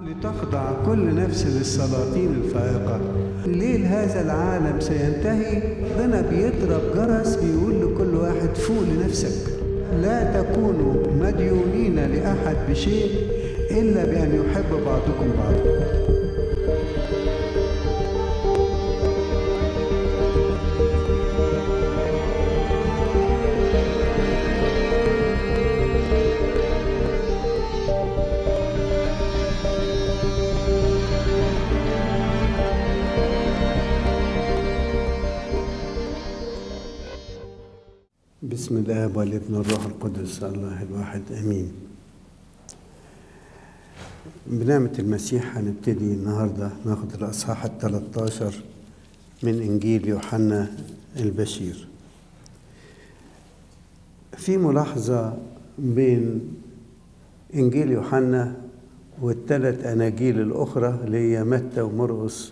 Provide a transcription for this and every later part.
لتخضع كل نفس للسلاطين الفائقة ليل هذا العالم سينتهي ربنا بيضرب جرس بيقول لكل واحد فوق لنفسك لا تكونوا مديونين لأحد بشيء إلا بأن يحب بعضكم بعضا بسم الله والابن والروح القدس الله الواحد امين بنعمة المسيح هنبتدي النهاردة ناخد الأصحاح ال 13 من إنجيل يوحنا البشير في ملاحظة بين إنجيل يوحنا والثلاث أناجيل الأخرى اللي هي متى ومرقس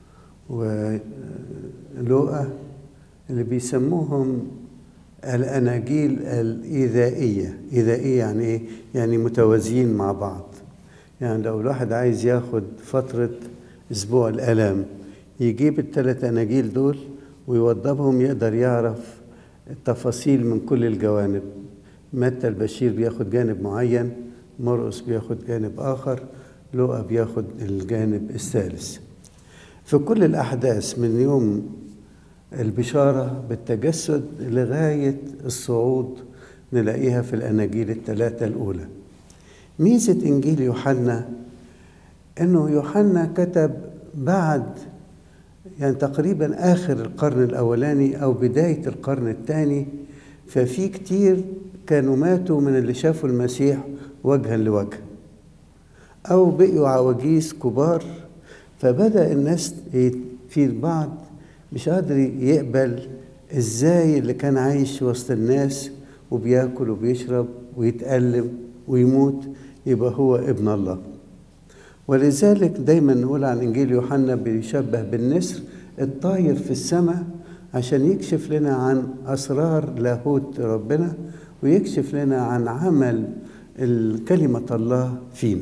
ولوقا اللي بيسموهم الأناجيل الإيذائية إيذائية يعني إيه؟ يعني متوازيين مع بعض يعني لو الواحد عايز ياخد فترة أسبوع الآلام يجيب الثلاث أناجيل دول ويوضبهم يقدر يعرف التفاصيل من كل الجوانب متى البشير بياخد جانب معين مرقس بياخد جانب آخر لوقا بياخد الجانب الثالث في كل الأحداث من يوم البشارة بالتجسد لغاية الصعود نلاقيها في الأناجيل الثلاثة الأولى ميزة إنجيل يوحنا إنه يوحنا كتب بعد يعني تقريبا آخر القرن الأولاني أو بداية القرن الثاني ففي كتير كانوا ماتوا من اللي شافوا المسيح وجها لوجه أو بقيوا عواجيز كبار فبدأ الناس في البعض مش قادر يقبل ازاي اللي كان عايش وسط الناس وبياكل وبيشرب ويتألم ويموت يبقى هو ابن الله ولذلك دايما نقول عن انجيل يوحنا بيشبه بالنسر الطاير في السماء عشان يكشف لنا عن اسرار لاهوت ربنا ويكشف لنا عن عمل كلمة الله فينا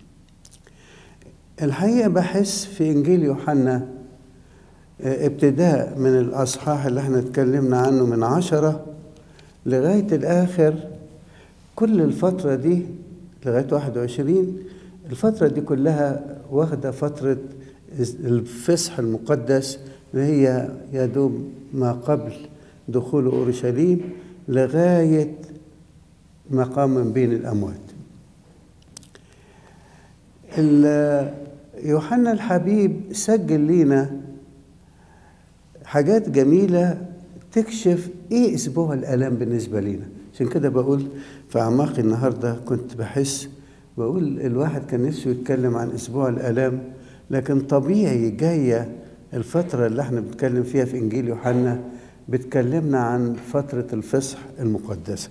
الحقيقة بحس في إنجيل يوحنا ابتداء من الأصحاح اللي احنا اتكلمنا عنه من عشرة لغاية الآخر كل الفترة دي لغاية واحد وعشرين الفترة دي كلها واخدة فترة الفصح المقدس اللي هي يدوب ما قبل دخول أورشليم لغاية مقام من بين الأموات يوحنا الحبيب سجل لينا حاجات جميلة تكشف ايه اسبوع الالام بالنسبة لينا عشان كده بقول في اعماقي النهاردة كنت بحس بقول الواحد كان نفسه يتكلم عن اسبوع الالام لكن طبيعي جاية الفترة اللي احنا بنتكلم فيها في انجيل يوحنا بتكلمنا عن فترة الفصح المقدسة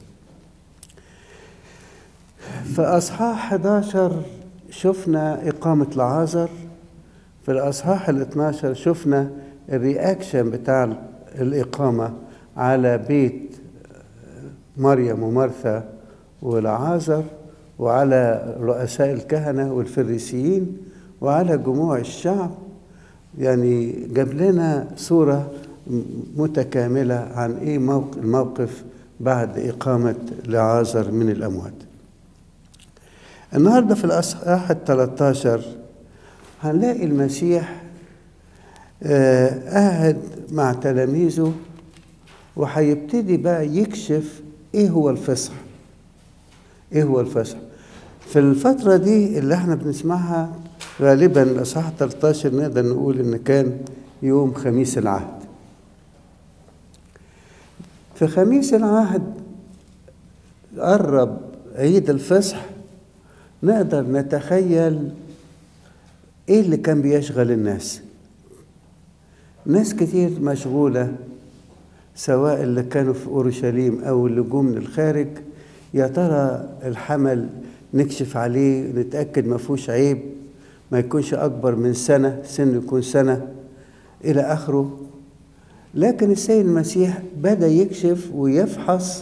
في اصحاح 11 شفنا اقامة لعازر في الاصحاح ال 12 شفنا الرياكشن بتاع الإقامة على بيت مريم ومرثا والعازر وعلى رؤساء الكهنة والفريسيين وعلى جموع الشعب يعني جاب لنا صورة متكاملة عن إيه الموقف بعد إقامة لعازر من الأموات النهاردة في الأصحاح الثلاثة هنلاقي المسيح قاعد مع تلاميذه وهيبتدي بقى يكشف ايه هو الفصح ايه هو الفصح في الفترة دي اللي احنا بنسمعها غالبا الأصحاح 13 نقدر نقول إن كان يوم خميس العهد في خميس العهد قرب عيد الفصح نقدر نتخيل ايه اللي كان بيشغل الناس ناس كتير مشغولة سواء اللي كانوا في أورشليم أو اللي جم من الخارج يا ترى الحمل نكشف عليه نتأكد ما فيهوش عيب ما يكونش أكبر من سنة سن يكون سنة إلى آخره لكن السيد المسيح بدأ يكشف ويفحص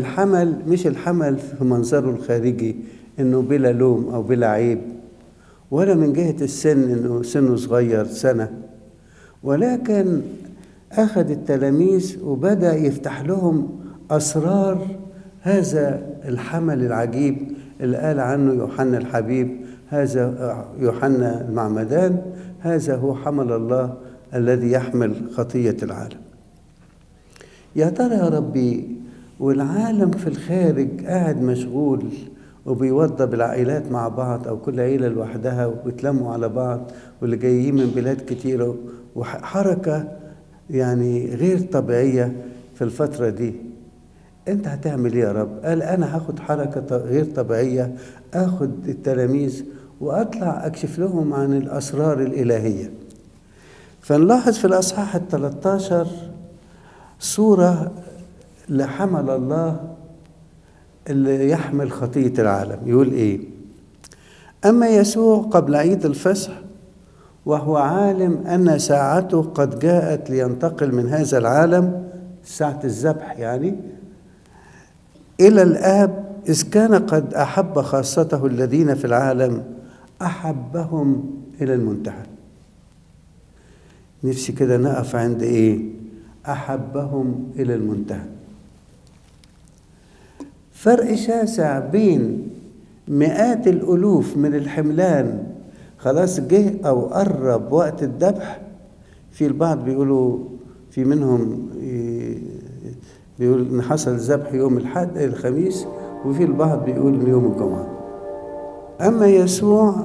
الحمل مش الحمل في منظره الخارجي إنه بلا لوم أو بلا عيب ولا من جهة السن إنه سنه صغير سنة ولكن أخذ التلاميذ وبدأ يفتح لهم أسرار هذا الحمل العجيب اللي قال عنه يوحنا الحبيب هذا يوحنا المعمدان هذا هو حمل الله الذي يحمل خطية العالم يا ترى يا ربي والعالم في الخارج قاعد مشغول وبيوضب العائلات مع بعض او كل عيله لوحدها وبيتلموا على بعض واللي جايين من بلاد كتيره وحركه يعني غير طبيعيه في الفتره دي انت هتعمل ايه يا رب قال انا هاخد حركه غير طبيعيه اخد التلاميذ واطلع اكشف لهم عن الاسرار الالهيه فنلاحظ في الاصحاح ال 13 صوره لحمل الله اللي يحمل خطية العالم يقول إيه أما يسوع قبل عيد الفصح وهو عالم أن ساعته قد جاءت لينتقل من هذا العالم ساعة الذبح يعني إلى الآب إذ كان قد أحب خاصته الذين في العالم أحبهم إلى المنتهى نفسي كده نقف عند إيه أحبهم إلى المنتهى فرق شاسع بين مئات الألوف من الحملان خلاص جه أو قرب وقت الذبح في البعض بيقولوا في منهم بيقول إن حصل الذبح يوم الحد الخميس وفي البعض بيقول إن يوم الجمعة أما يسوع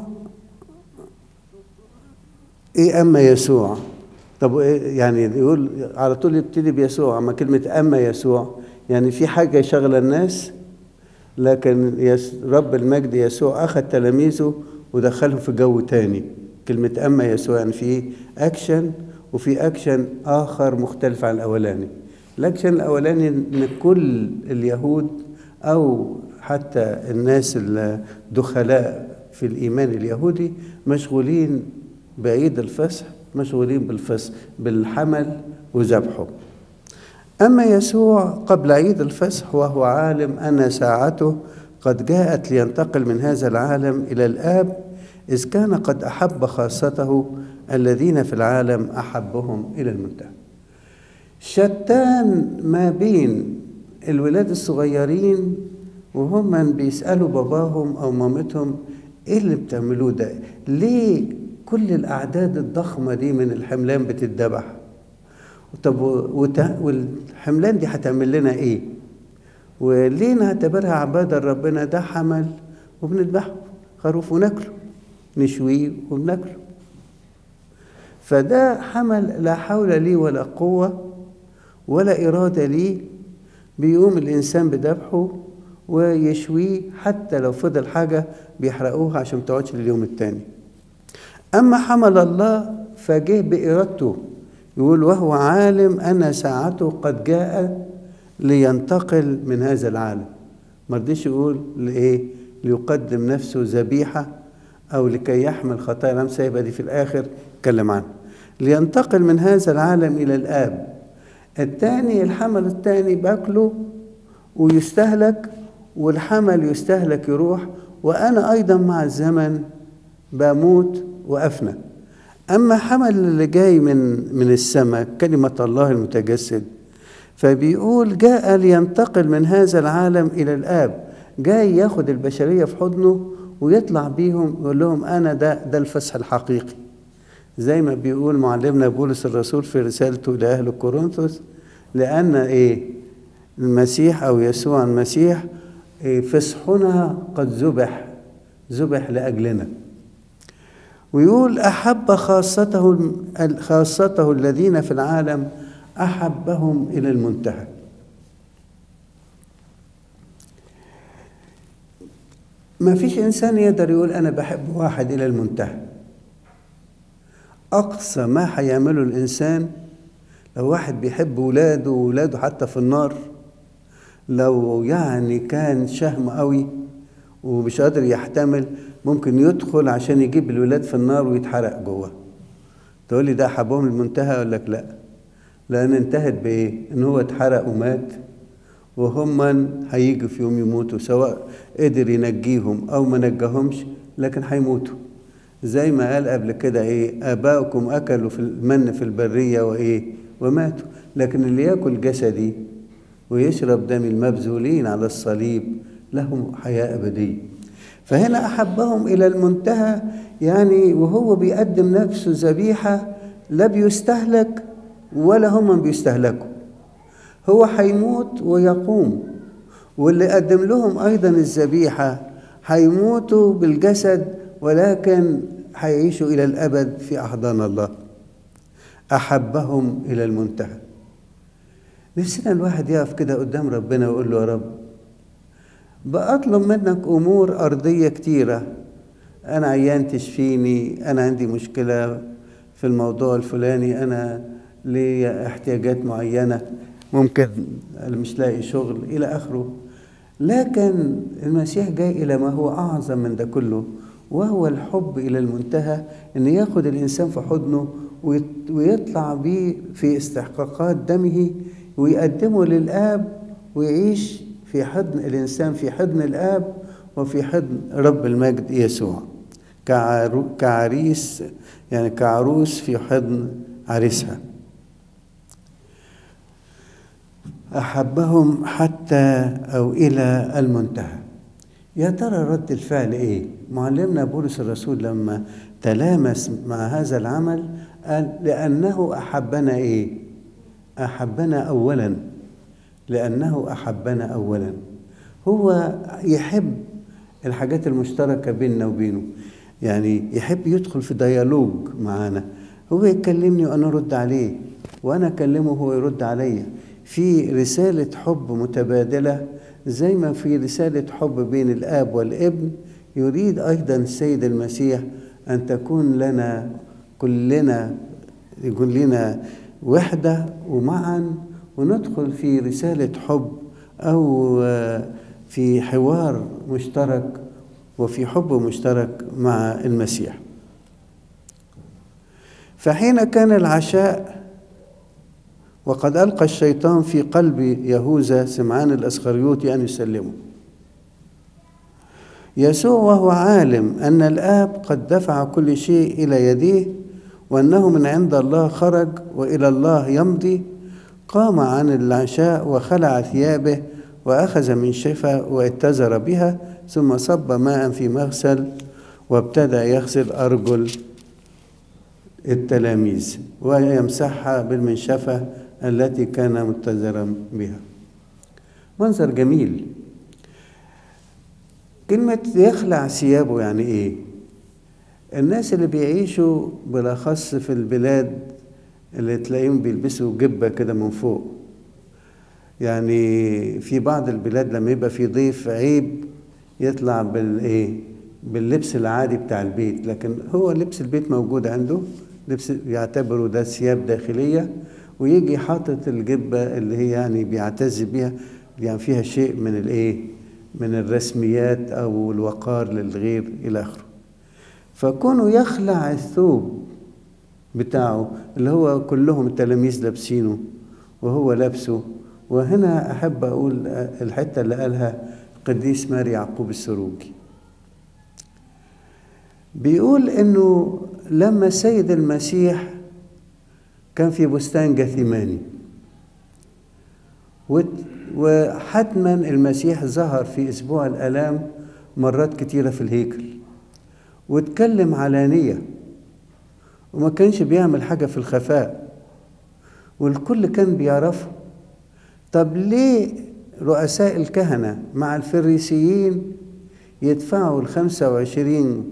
إيه أما يسوع طب إيه يعني يقول على طول يبتدي بيسوع أما كلمة أما يسوع يعني في حاجة شغلة الناس لكن يس رب المجد يسوع أخذ تلاميذه ودخلهم في جو تاني كلمة أما يسوع يعني في أكشن وفي أكشن آخر مختلف عن الأولاني الأكشن الأولاني إن كل اليهود أو حتى الناس الدخلاء في الإيمان اليهودي مشغولين بعيد الفصح مشغولين بالفصح بالحمل وذبحه أما يسوع قبل عيد الفصح وهو عالم أن ساعته قد جاءت لينتقل من هذا العالم إلى الآب إذ كان قد أحب خاصته الذين في العالم أحبهم إلى المنتهى شتان ما بين الولاد الصغيرين وهم بيسألوا باباهم أو مامتهم إيه اللي بتعملوه ده ليه كل الأعداد الضخمة دي من الحملان بتتذبح طب والحملان دي هتعمل لنا ايه وليه نعتبرها عبادة لربنا ده حمل وبنذبحه خروف وناكله نشويه وبناكله فده حمل لا حول لي ولا قوة ولا إرادة لي بيقوم الإنسان بذبحه ويشويه حتى لو فضل حاجة بيحرقوها عشان متقعدش لليوم التاني أما حمل الله فجه بإرادته يقول وهو عالم أن ساعته قد جاء لينتقل من هذا العالم ما رضيش يقول لإيه ليقدم نفسه ذبيحة أو لكي يحمل خطايا الأمس يبقى دي في الآخر اتكلم عنه لينتقل من هذا العالم إلى الآب الثاني الحمل الثاني باكله ويستهلك والحمل يستهلك يروح وأنا أيضا مع الزمن بموت وأفنى أما حمل اللي جاي من من السماء كلمة الله المتجسد فبيقول جاء لينتقل من هذا العالم إلى الآب جاي ياخد البشرية في حضنه ويطلع بيهم يقول لهم أنا ده ده الفسح الحقيقي زي ما بيقول معلمنا بولس الرسول في رسالته لأهل كورنثوس لأن إيه المسيح أو يسوع المسيح إيه فسحنا قد ذبح ذبح لأجلنا ويقول أحب خاصته خاصته الذين في العالم أحبهم إلى المنتهى ما فيش إنسان يقدر يقول أنا بحب واحد إلى المنتهى أقصى ما هيعمله الإنسان لو واحد بيحب ولاده وولاده حتى في النار لو يعني كان شهم قوي ومش قادر يحتمل ممكن يدخل عشان يجيب الولاد في النار ويتحرق جوه تقول لي ده حبهم المنتهى اقول لك لا لان انتهت بايه ان هو اتحرق ومات وهم هيجوا في يوم يموتوا سواء قدر ينجيهم او ما نجاهمش لكن هيموتوا زي ما قال قبل كده ايه اباؤكم اكلوا في المن في البريه وايه وماتوا لكن اللي ياكل جسدي ويشرب دم المبذولين على الصليب لهم حياه ابديه فهنا احبهم الى المنتهى يعني وهو بيقدم نفسه ذبيحه لا بيستهلك ولا هم بيستهلكوا هو هيموت ويقوم واللي قدم لهم ايضا الذبيحه هيموتوا بالجسد ولكن هيعيشوا الى الابد في احضان الله احبهم الى المنتهى نفسنا الواحد يقف كده قدام ربنا ويقول له يا رب بأطلب منك أمور أرضية كتيرة أنا عيان تشفيني أنا عندي مشكلة في الموضوع الفلاني أنا لي احتياجات معينة ممكن مش لاقي شغل إلى آخره لكن المسيح جاي إلى ما هو أعظم من ده كله وهو الحب إلى المنتهى إن ياخد الإنسان في حضنه ويطلع بيه في استحقاقات دمه ويقدمه للآب ويعيش في حضن الإنسان في حضن الآب وفي حضن رب المجد يسوع كعريس يعني كعروس في حضن عريسها أحبهم حتى أو إلى المنتهى يا ترى رد الفعل إيه؟ معلمنا بولس الرسول لما تلامس مع هذا العمل قال لأنه أحبنا إيه؟ أحبنا أولا لأنه أحبنا أولا هو يحب الحاجات المشتركة بيننا وبينه يعني يحب يدخل في ديالوج معانا هو يكلمني وأنا أرد عليه وأنا أكلمه وهو يرد عليا في رسالة حب متبادلة زي ما في رسالة حب بين الآب والابن يريد أيضا السيد المسيح أن تكون لنا كلنا يكون لنا وحدة ومعا وندخل في رسالة حب أو في حوار مشترك وفي حب مشترك مع المسيح فحين كان العشاء وقد ألقى الشيطان في قلب يهوذا سمعان الأسخريوطي أن يسلمه يسوع وهو عالم أن الآب قد دفع كل شيء إلى يديه وأنه من عند الله خرج وإلى الله يمضي قام عن العشاء وخلع ثيابه وأخذ من شفا واتزر بها ثم صب ماء في مغسل وابتدأ يغسل أرجل التلاميذ ويمسحها بالمنشفة التي كان متزرا بها منظر جميل كلمة يخلع ثيابه يعني إيه؟ الناس اللي بيعيشوا بالأخص في البلاد اللي تلاقيهم بيلبسوا جبة كده من فوق يعني في بعض البلاد لما يبقى في ضيف عيب يطلع بالايه باللبس العادي بتاع البيت لكن هو لبس البيت موجود عنده لبس يعتبره ده ثياب داخليه ويجي حاطط الجبه اللي هي يعني بيعتز بيها يعني فيها شيء من الايه من الرسميات او الوقار للغير الى اخره فكونه يخلع الثوب بتاعه اللي هو كلهم التلاميذ لابسينه وهو لابسه وهنا أحب أقول الحتة اللي قالها القديس ماري يعقوب السروجي بيقول إنه لما السيد المسيح كان في بستان جثيماني وحتما المسيح ظهر في أسبوع الآلام مرات كتيرة في الهيكل واتكلم علانية وما كانش بيعمل حاجة في الخفاء والكل كان بيعرفه طب ليه رؤساء الكهنة مع الفريسيين يدفعوا الخمسة وعشرين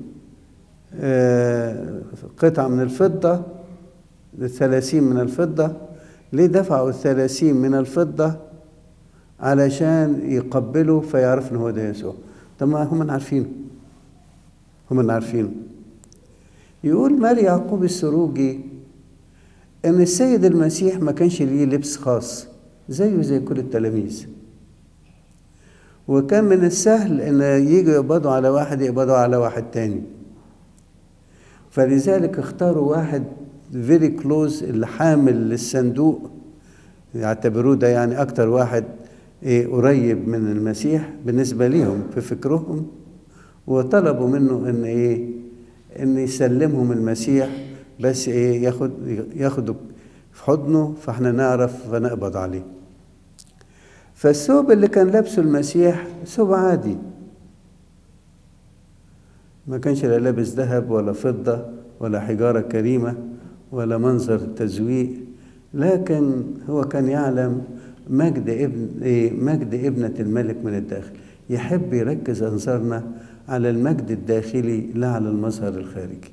قطعة من الفضة الثلاثين من الفضة ليه دفعوا الثلاثين من الفضة علشان يقبلوا فيعرف ان هو ده يسوع طب ما هم عارفينه هم عارفينه يقول ماري يعقوب السروجي ان السيد المسيح ما كانش ليه لبس خاص زيه زي كل التلاميذ وكان من السهل ان يجوا يقبضوا على واحد يقبضوا على واحد تاني فلذلك اختاروا واحد فيري كلوز اللي حامل للصندوق يعتبروه ده يعني اكتر واحد ايه قريب من المسيح بالنسبة ليهم في فكرهم وطلبوا منه ان ايه ان يسلمهم المسيح بس ايه ياخد ياخدوا في حضنه فاحنا نعرف فنقبض عليه فالثوب اللي كان لابسه المسيح ثوب عادي ما كانش لا لابس ذهب ولا فضة ولا حجارة كريمة ولا منظر تزويق لكن هو كان يعلم مجد ابن إيه مجد ابنة الملك من الداخل يحب يركز أنظارنا على المجد الداخلي لا على المظهر الخارجي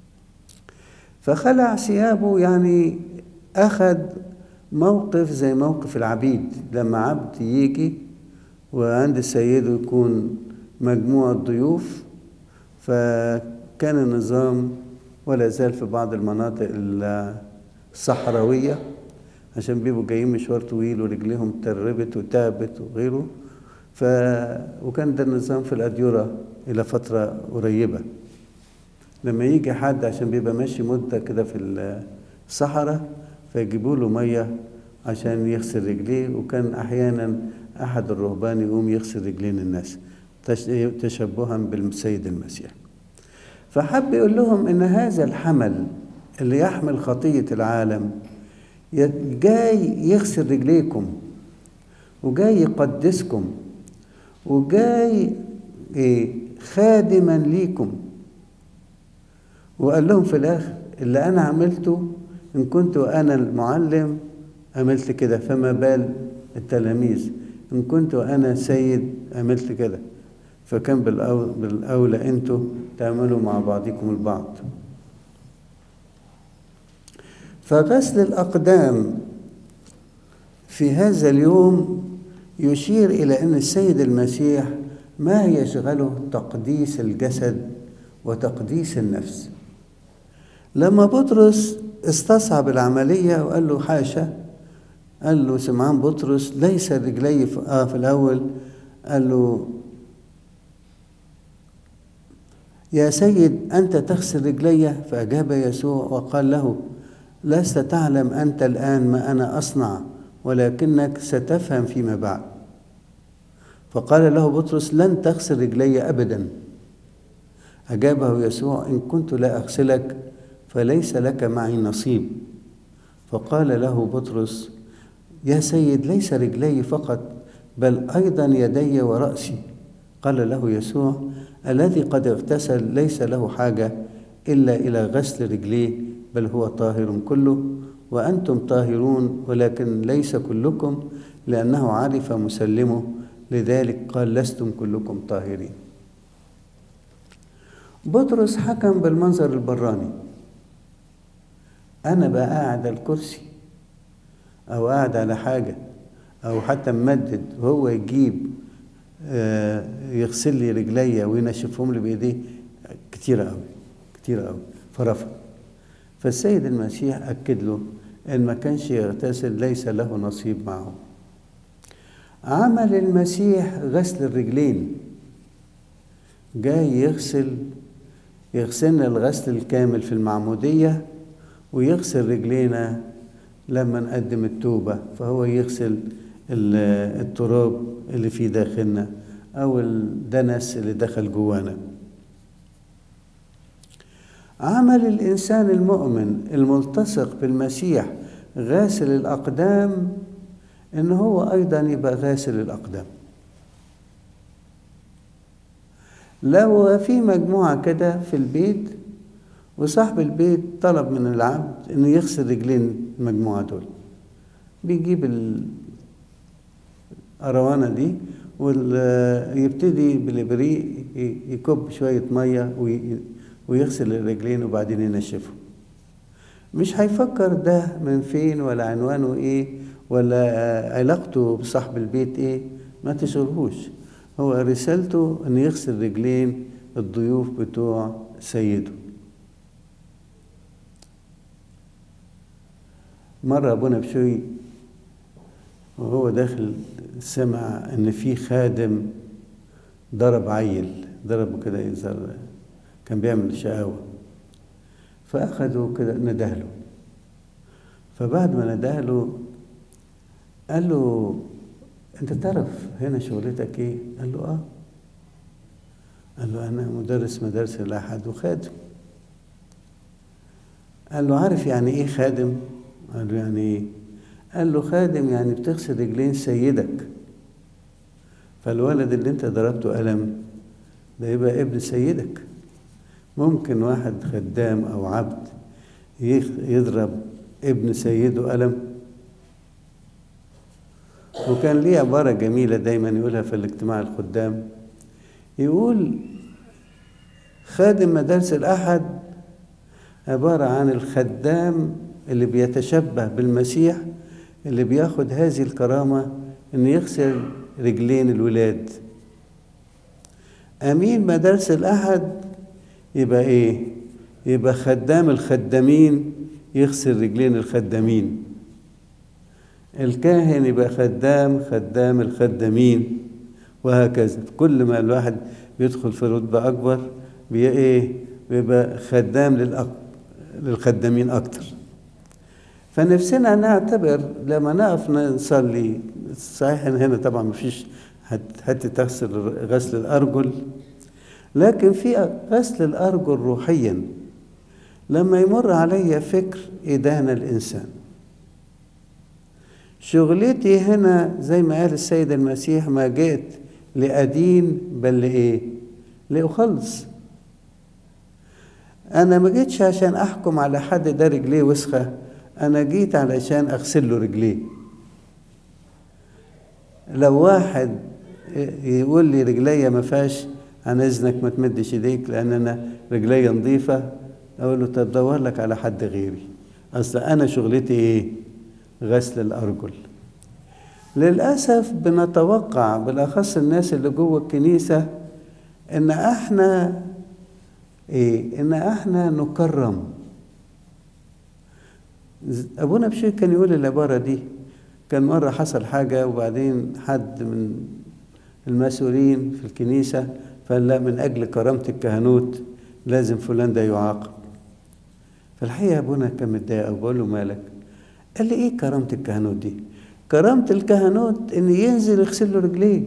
فخلع ثيابه يعني أخذ موقف زي موقف العبيد لما عبد يجي وعند سيده يكون مجموعة ضيوف فكان النظام ولا زال في بعض المناطق الصحراوية عشان بيبقوا جايين مشوار طويل ورجليهم تربت وتعبت وغيره ف... وكان ده النظام في الأديرة إلى فترة قريبة لما يجي حد عشان بيبقى ماشي مدة كده في الصحراء فيجيبوا له مية عشان يغسل رجليه وكان أحيانا أحد الرهبان يقوم يغسل رجلين الناس تشبها بالسيد المسيح فحب يقول لهم إن هذا الحمل اللي يحمل خطية العالم جاي يغسل رجليكم وجاي يقدسكم وجاي إيه خادما ليكم وقال لهم في الآخر اللي أنا عملته إن كنت أنا المعلم عملت كده فما بال التلاميذ إن كنت أنا سيد عملت كده فكان بالأولى أنتوا تعملوا مع بعضكم البعض فغسل الأقدام في هذا اليوم يشير إلى أن السيد المسيح ما يشغله تقديس الجسد وتقديس النفس لما بطرس استصعب العملية وقال له حاشا قال له سمعان بطرس ليس رجلي في, آه في الأول قال له يا سيد أنت تغسل رجلي فأجاب يسوع وقال له لست تعلم أنت الآن ما أنا أصنع ولكنك ستفهم فيما بعد فقال له بطرس لن تغسل رجلي أبدا أجابه يسوع إن كنت لا أغسلك فليس لك معي نصيب فقال له بطرس يا سيد ليس رجلي فقط بل أيضا يدي ورأسي قال له يسوع الذي قد اغتسل ليس له حاجة إلا إلى غسل رجليه بل هو طاهر كله وأنتم طاهرون ولكن ليس كلكم لأنه عرف مسلمه لذلك قال لستم كلكم طاهرين بطرس حكم بالمنظر البراني أنا بقى قاعد على الكرسي أو قاعد على حاجة أو حتى ممدد وهو يجيب يغسل لي رجليا وينشفهم لي بإيديه كتير قوي كتير قوي فرفض فالسيد المسيح أكد له إن ما كانش يغتسل ليس له نصيب معه عمل المسيح غسل الرجلين جاي يغسل يغسلنا الغسل الكامل في المعمودية ويغسل رجلينا لما نقدم التوبة فهو يغسل التراب اللي في داخلنا أو الدنس اللي دخل جوانا عمل الإنسان المؤمن الملتصق بالمسيح غاسل الأقدام إن هو أيضا يبقى غاسل الأقدام لو في مجموعة كده في البيت وصاحب البيت طلب من العبد إنه يغسل رجلين المجموعة دول بيجيب الأروانة دي ويبتدي بالإبريق يكب شوية مية ويغسل الرجلين وبعدين ينشفهم مش هيفكر ده من فين ولا عنوانه ايه ولا علاقته بصاحب البيت ايه ما تشغلهوش هو رسالته ان يغسل رجلين الضيوف بتوع سيده مرة أبونا بشوي وهو داخل سمع إن في خادم ضرب عيل ضربه كده يظهر كان بيعمل شقاوة فأخده كده ندهله فبعد ما ندهله قال له أنت تعرف هنا شغلتك إيه؟ قال له آه قال له أنا مدرس مدارس الأحد وخادم قال له عارف يعني ايه خادم قال له يعني ايه قال له خادم يعني بتغسل رجلين سيدك فالولد اللي انت ضربته قلم ده يبقى ابن سيدك ممكن واحد خدام او عبد يضرب ابن سيده قلم وكان ليه عبارة جميلة دايما يقولها في الاجتماع الخدام يقول خادم مدارس الأحد عبارة عن الخدام اللي بيتشبه بالمسيح اللي بياخد هذه الكرامة إنه يغسل رجلين الولاد أمين مدارس الأحد يبقى إيه؟ يبقى خدام الخدامين يغسل رجلين الخدامين الكاهن يبقى خدام خدام الخدامين وهكذا كل ما الواحد بيدخل في رتبة أكبر بي إيه بيبقى خدام للأك... للخدامين أكتر فنفسنا نعتبر لما نقف نصلي صحيح هنا طبعا مفيش حتى تغسل غسل الأرجل لكن في غسل الأرجل روحيا لما يمر علي فكر إدانة الإنسان شغلتي هنا زي ما قال السيد المسيح ما جئت لأدين بل لإيه؟ لأخلص أنا ما جيتش عشان أحكم على حد ده رجليه وسخة أنا جيت علشان أغسل له رجليه لو واحد يقول لي رجليا ما فيهاش عن إذنك ما تمدش إيديك لأن أنا رجليا نظيفة أقول له طب دور لك على حد غيري أصل أنا شغلتي إيه؟ غسل الأرجل للأسف بنتوقع بالأخص الناس اللي جوه الكنيسة إن إحنا إيه؟ إن إحنا نكرم أبونا بشير كان يقول العبارة دي كان مرة حصل حاجة وبعدين حد من المسؤولين في الكنيسة فقال لا من أجل كرامة الكهنوت لازم فلان ده يعاقب فالحقيقة أبونا كان متضايق أوي بقول له مالك قال لي ايه كرامة الكهنوت دي؟ كرامة الكهنوت ان ينزل يغسل له رجليه.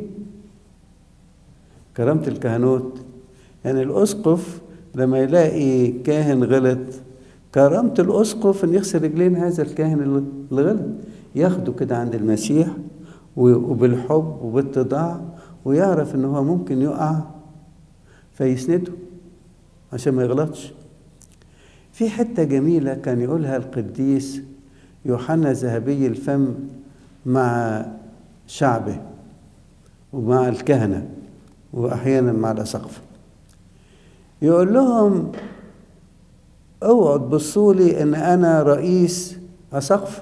كرامة الكهنوت يعني الاسقف لما يلاقي كاهن غلط كرامة الاسقف ان يغسل رجلين هذا الكاهن اللي غلط ياخده كده عند المسيح وبالحب وبالتضاع ويعرف ان هو ممكن يقع فيسنده عشان ما يغلطش. في حتة جميلة كان يقولها القديس يوحنا ذهبي الفم مع شعبه ومع الكهنة وأحيانا مع الأساقفة يقول لهم اوعوا تبصوا لي ان انا رئيس أساقفة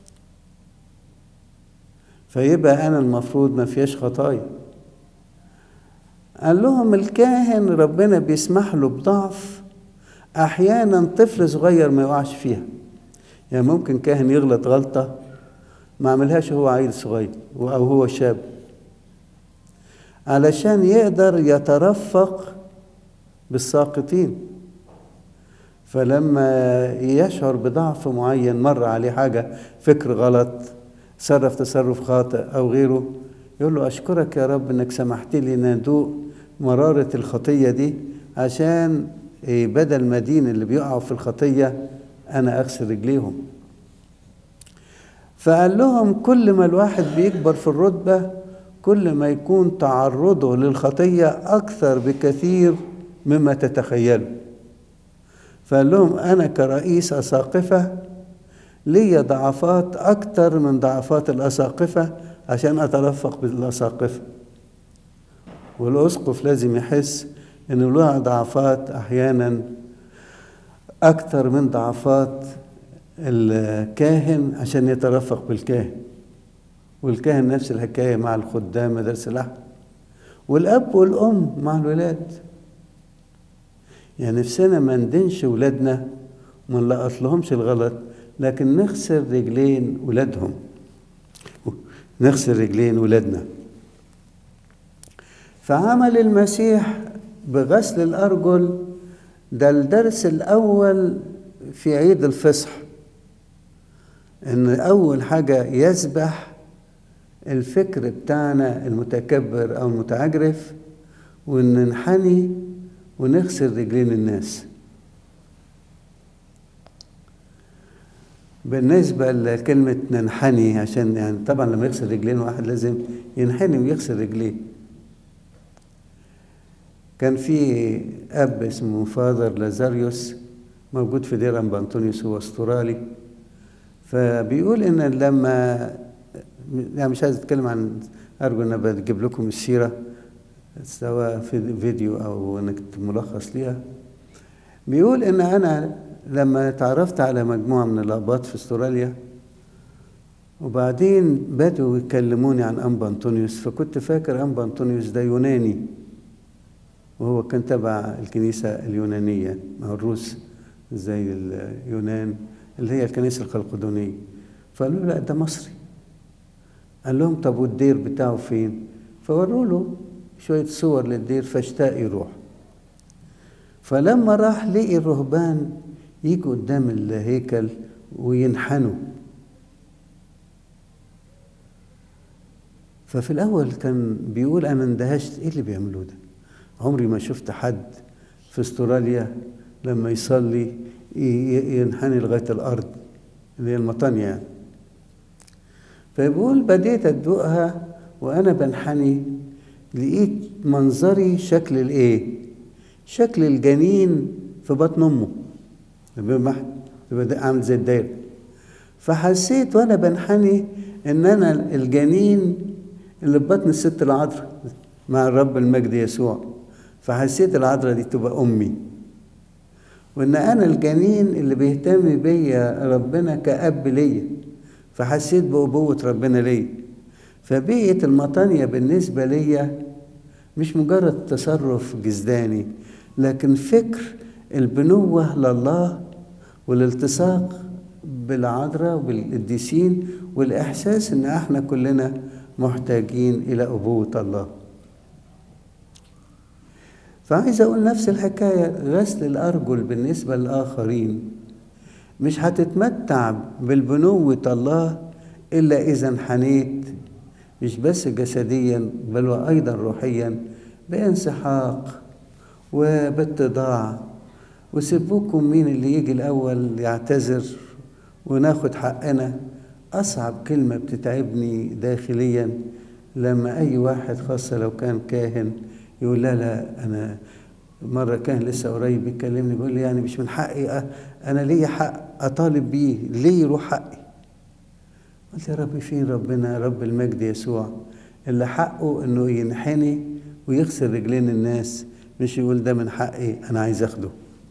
فيبقى انا المفروض ما فيهاش خطايا قال لهم الكاهن ربنا بيسمح له بضعف احيانا طفل صغير ما يقعش فيها يعني ممكن كاهن يغلط غلطة ما عملهاش هو عيل صغير أو هو شاب علشان يقدر يترفق بالساقطين فلما يشعر بضعف معين مر عليه حاجة فكر غلط تصرف تصرف خاطئ أو غيره يقول له أشكرك يا رب إنك سمحت لي إن أدوق مرارة الخطية دي عشان بدل ما دين اللي بيقعوا في الخطية أنا أغسل رجليهم فقال لهم كل ما الواحد بيكبر في الرتبة كل ما يكون تعرضه للخطية أكثر بكثير مما تتخيلوا فقال لهم أنا كرئيس أساقفة لي ضعفات أكثر من ضعفات الأساقفة عشان أترفق بالأساقفة والأسقف لازم يحس إنه له ضعفات أحيانا أكثر من ضعفات الكاهن عشان يترفق بالكاهن والكاهن نفس الحكاية مع الخدام مدارس الأحد والأب والأم مع الولاد يعني نفسنا ما ندينش ولادنا وما نلقط لهمش الغلط لكن نغسل رجلين ولادهم نغسل رجلين ولادنا فعمل المسيح بغسل الأرجل ده الدرس الأول في عيد الفصح إن أول حاجة يسبح الفكر بتاعنا المتكبر أو المتعجرف وإن ننحني ونغسل رجلين الناس بالنسبة لكلمة ننحني عشان يعني طبعا لما يغسل رجلين واحد لازم ينحني ويغسل رجليه كان في أب اسمه فاذر لازاريوس موجود في دير أنبا أنطونيوس هو أسترالي فبيقول إن لما يعني مش عايز أتكلم عن أرجو إن بجيب لكم السيرة سواء في فيديو أو نكتب ملخص ليها بيقول إن أنا لما تعرفت على مجموعة من الأباط في استراليا وبعدين بدوا يكلموني عن أنبا أنطونيوس فكنت فاكر أنبا أنطونيوس ده يوناني وهو كان تبع الكنيسة اليونانية مع الروس زي اليونان اللي هي الكنيسة الخلقدونية فقالوا لا ده مصري قال لهم طب والدير بتاعه فين فوروا له شوية صور للدير فاشتاق يروح فلما راح لقي الرهبان يجوا قدام الهيكل وينحنوا ففي الأول كان بيقول أنا اندهشت إيه اللي بيعملوه ده عمري ما شفت حد في استراليا لما يصلي ينحني لغاية الأرض اللي هي المطانية يعني فبيقول بديت أدوقها وأنا بنحني لقيت منظري شكل الإيه؟ شكل الجنين في بطن أمه بمحن تبقى عامل زي الدايرة فحسيت وأنا بنحني إن أنا الجنين اللي في بطن الست العذراء مع الرب المجد يسوع فحسيت العذراء دي تبقى أمي وإن أنا الجنين اللي بيهتم بيا ربنا كأب ليا فحسيت بأبوة ربنا ليا فبقيت المطانية بالنسبة ليا مش مجرد تصرف جسداني لكن فكر البنوة لله والالتصاق بالعذراء وبالقديسين والإحساس إن إحنا كلنا محتاجين إلى أبوة الله فعايز أقول نفس الحكاية غسل الأرجل بالنسبة للآخرين مش هتتمتع بالبنوة الله إلا إذا انحنيت مش بس جسديا بل وأيضا روحيا بانسحاق وباتضاع وسيبوكم مين اللي يجي الأول يعتذر وناخد حقنا أصعب كلمة بتتعبني داخليا لما أي واحد خاصة لو كان كاهن يقول لا لا أنا مرة كان لسه قريب بيكلمني بيقول لي يعني مش من حقي أنا ليا حق أطالب بيه ليه يروح حقي قلت يا رب فين ربنا رب المجد يسوع اللي حقه إنه ينحني ويغسل رجلين الناس مش يقول ده من حقي أنا عايز أخده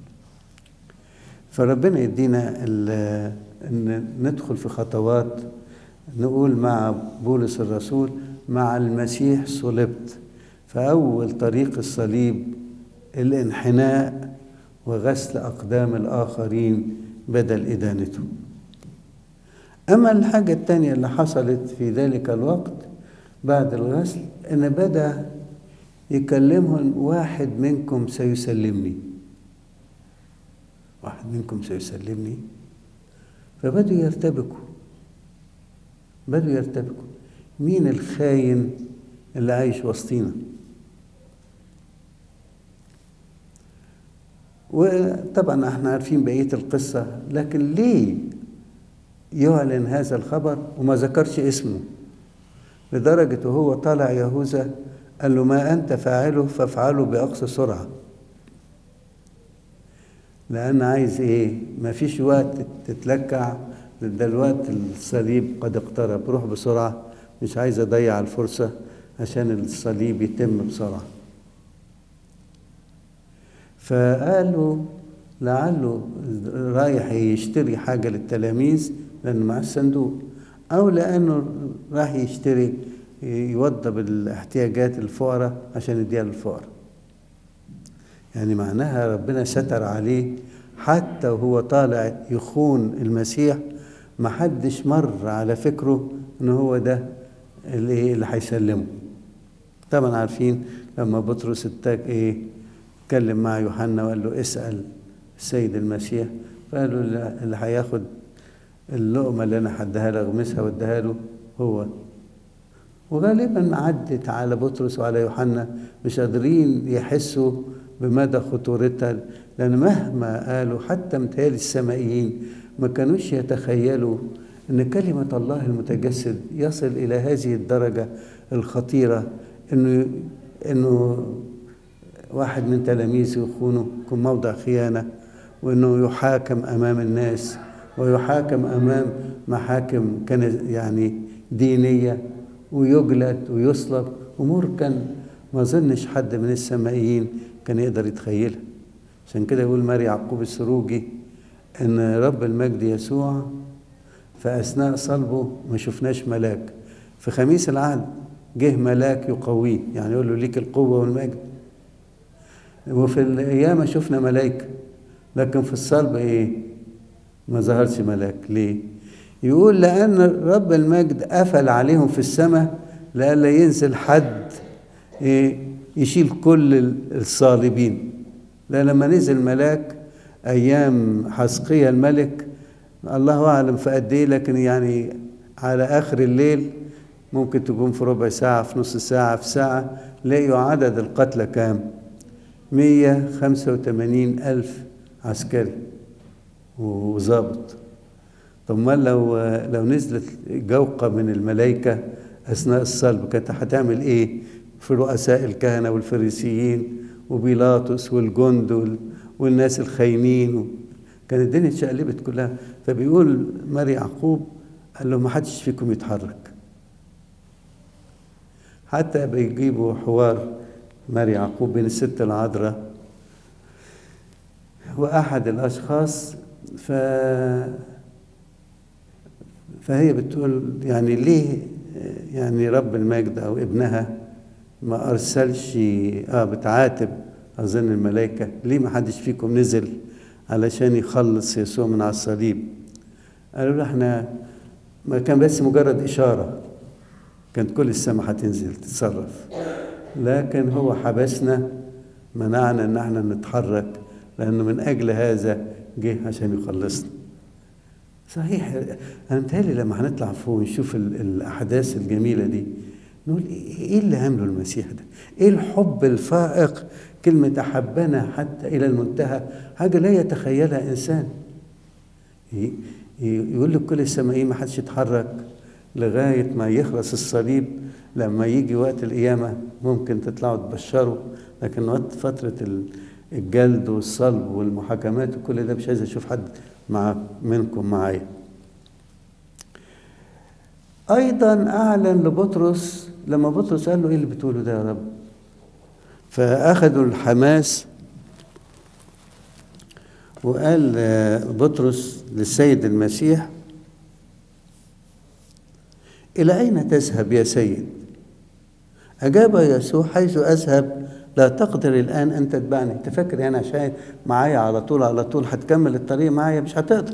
فربنا يدينا ان ندخل في خطوات نقول مع بولس الرسول مع المسيح صلبت فأول طريق الصليب الانحناء وغسل أقدام الآخرين بدل إدانته أما الحاجة الثانية اللي حصلت في ذلك الوقت بعد الغسل إن بدأ يكلمهم واحد منكم سيسلمني واحد منكم سيسلمني فبدوا يرتبكوا بدوا يرتبكوا مين الخاين اللي عايش وسطينا وطبعا احنا عارفين بقية القصة لكن ليه يعلن هذا الخبر وما ذكرش اسمه لدرجة وهو طالع يهوذا قال له ما أنت فاعله فافعله بأقصى سرعة لأن عايز إيه؟ ما فيش وقت تتلكع ده الوقت الصليب قد اقترب روح بسرعة مش عايز أضيع الفرصة عشان الصليب يتم بسرعة فقالوا لعله رايح يشتري حاجة للتلاميذ لأنه مع الصندوق أو لأنه راح يشتري يوضب الاحتياجات الفقراء عشان يديها للفقراء يعني معناها ربنا ستر عليه حتى وهو طالع يخون المسيح ما حدش مر على فكره ان هو ده اللي اللي هيسلمه طبعا عارفين لما بطرس اتاك ايه اتكلم مع يوحنا وقال له اسال السيد المسيح فقال له اللي هياخد اللقمه اللي انا هديها له اغمسها واديها له هو وغالبا عدت على بطرس وعلى يوحنا مش قادرين يحسوا بمدى خطورتها لأن مهما قالوا حتى متهيألي السمائيين ما كانوش يتخيلوا أن كلمة الله المتجسد يصل إلى هذه الدرجة الخطيرة أنه أنه واحد من تلاميذه يخونه يكون موضع خيانة وأنه يحاكم أمام الناس ويحاكم أمام محاكم كان يعني دينية ويجلد ويصلب أمور كان ما ظنش حد من السمائيين كان يقدر يتخيلها عشان كده يقول ماري يعقوب السروجي ان رب المجد يسوع في اثناء صلبه ما شفناش ملاك في خميس العهد جه ملاك يقويه يعني يقول له ليك القوه والمجد وفي القيامه شفنا ملائكه لكن في الصلب ايه ما ظهرش ملاك ليه يقول لان رب المجد قفل عليهم في السماء لئلا ينزل حد إيه يشيل كل الصالبين لا لما نزل ملاك ايام حسقية الملك الله اعلم في قد ايه لكن يعني على اخر الليل ممكن تكون في ربع ساعة في نص ساعة في ساعة لقيوا عدد القتلى كام 185 ألف عسكري وظابط طب ما لو لو نزلت جوقة من الملائكة أثناء الصلب كانت هتعمل إيه في رؤساء الكهنة والفريسيين وبيلاطس والجند والناس الخاينين كانت الدنيا اتشقلبت كلها فبيقول ماري يعقوب قال له ما حدش فيكم يتحرك حتى بيجيبوا حوار ماري يعقوب بين الست العذراء وأحد الأشخاص ف فهي بتقول يعني ليه يعني رب المجد أو ابنها ما أرسلش آه بتعاتب أظن الملائكة ليه ما حدش فيكم نزل علشان يخلص يسوع من على الصليب قالوا له احنا ما كان بس مجرد إشارة كانت كل السماء هتنزل تتصرف لكن هو حبسنا منعنا ان احنا نتحرك لانه من اجل هذا جه عشان يخلصنا صحيح انا متهيألي لما هنطلع فوق ونشوف الاحداث الجميله دي نقول ايه اللي عمله المسيح ده ايه الحب الفائق كلمة أحبنا حتى إلى المنتهى حاجة لا يتخيلها إنسان يقول لك كل السمائيين ما حدش يتحرك لغاية ما يخلص الصليب لما يجي وقت القيامة ممكن تطلعوا تبشروا لكن وقت فترة الجلد والصلب والمحاكمات وكل ده مش عايز أشوف حد مع منكم معايا أيضا أعلن لبطرس لما بطرس قال له إيه اللي بتقوله ده يا رب فأخذوا الحماس وقال بطرس للسيد المسيح إلى أين تذهب يا سيد؟ أجاب يسوع حيث أذهب لا تقدر الآن أن تتبعني أنت فاكر أنا عشان معايا على طول على طول هتكمل الطريق معايا مش هتقدر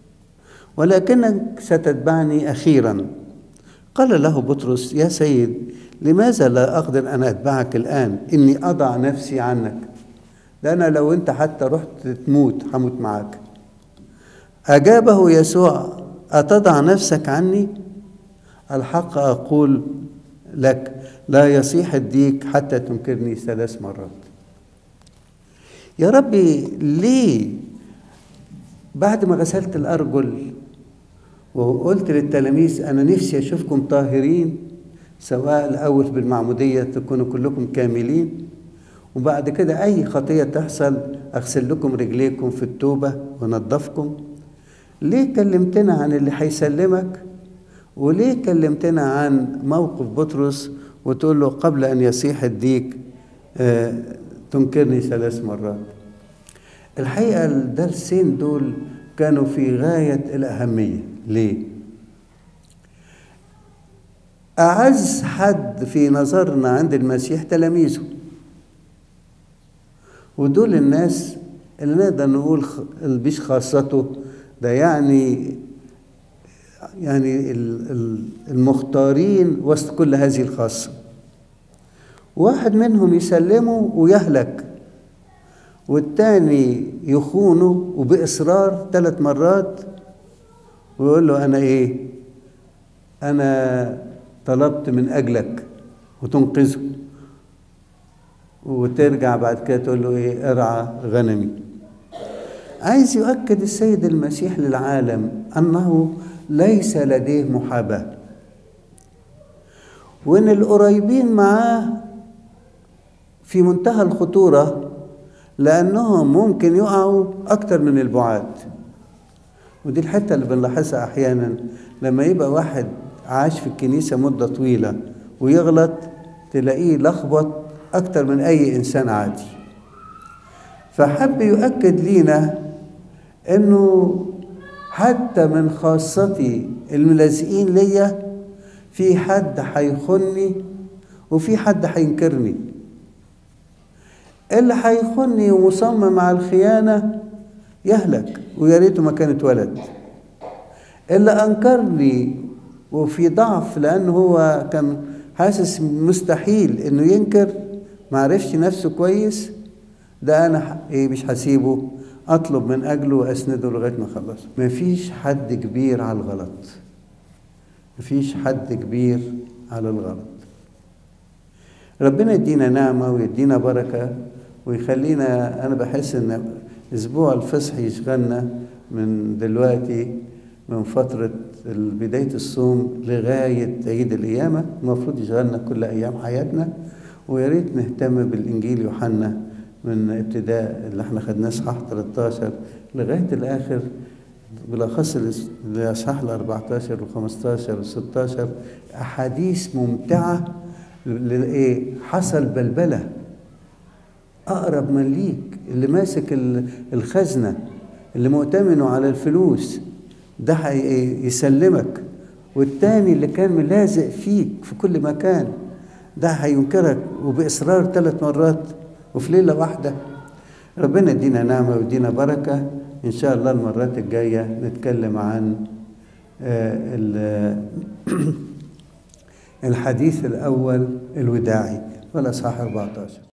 ولكنك ستتبعني أخيرا قال له بطرس يا سيد لماذا لا أقدر أن أتبعك الآن إني أضع نفسي عنك ده أنا لو أنت حتى رحت تموت هموت معاك أجابه يسوع أتضع نفسك عني الحق أقول لك لا يصيح الديك حتى تنكرني ثلاث مرات يا ربي ليه بعد ما غسلت الأرجل وقلت للتلاميذ أنا نفسي أشوفكم طاهرين سواء الأول بالمعمودية تكونوا كلكم كاملين وبعد كده أي خطية تحصل أغسل لكم رجليكم في التوبة ونظفكم ليه كلمتنا عن اللي هيسلمك وليه كلمتنا عن موقف بطرس وتقول له قبل أن يصيح الديك آه تنكرني ثلاث مرات الحقيقة الدرسين دول كانوا في غاية الأهمية ليه؟ أعز حد في نظرنا عند المسيح تلاميذه ودول الناس اللي نقدر نقول مش خاصته ده يعني يعني المختارين وسط كل هذه الخاصة واحد منهم يسلمه ويهلك والتاني يخونه وبإصرار ثلاث مرات ويقول له أنا إيه أنا طلبت من أجلك وتنقذه وترجع بعد كده تقول له ايه ارعى غنمي عايز يؤكد السيد المسيح للعالم انه ليس لديه محاباه وان القريبين معاه في منتهى الخطوره لانهم ممكن يقعوا اكتر من البعاد ودي الحته اللي بنلاحظها احيانا لما يبقى واحد عاش في الكنيسه مده طويله ويغلط تلاقيه لخبط اكتر من اي انسان عادي فحب يؤكد لينا انه حتى من خاصتي الملازقين ليا في حد هيخني وفي حد هينكرني اللي هيخني ومصمم على الخيانة يهلك ويا ريته ما كان اتولد اللي أنكرني وفي ضعف لأنه هو كان حاسس مستحيل إنه ينكر معرفش نفسه كويس ده أنا إيه مش هسيبه أطلب من أجله وأسنده لغاية ما أخلص مفيش حد كبير على الغلط مفيش حد كبير على الغلط ربنا يدينا نعمة ويدينا بركة ويخلينا أنا بحس إن أسبوع الفصح يشغلنا من دلوقتي من فترة بداية الصوم لغاية عيد القيامة المفروض يشغلنا كل أيام حياتنا ويا ريت نهتم بالإنجيل يوحنا من ابتداء اللي احنا خدناه اصحاح 13 لغاية الآخر بالأخص الأصحاح ال 14 و 15 و 16 أحاديث ممتعة لإيه؟ حصل بلبلة أقرب من ليك اللي ماسك الخزنة اللي مؤتمنه على الفلوس ده يسلمك والتاني اللي كان ملازق فيك في كل مكان ده هينكرك وبإصرار ثلاث مرات وفي ليلة واحدة ربنا يدينا نعمة ويدينا بركة إن شاء الله المرات الجاية نتكلم عن الحديث الأول الوداعي والأصحاح 14